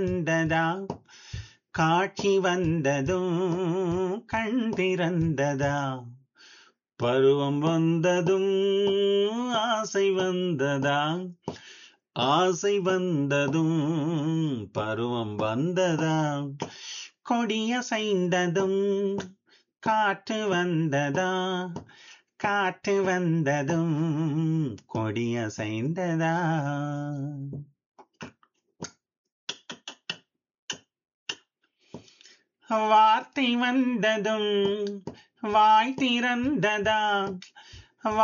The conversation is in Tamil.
வந்ததா காட்சி வந்ததும் கண் திறந்ததா பருவம் வந்ததும் ஆசை வந்ததா ஆசை வந்ததும் பருவம் வந்ததா கொடியசைந்ததும் காற்று வந்ததா காற்று வந்ததும் கொடியசைந்ததா வார்த்தை வந்ததும் வாய் திறந்ததா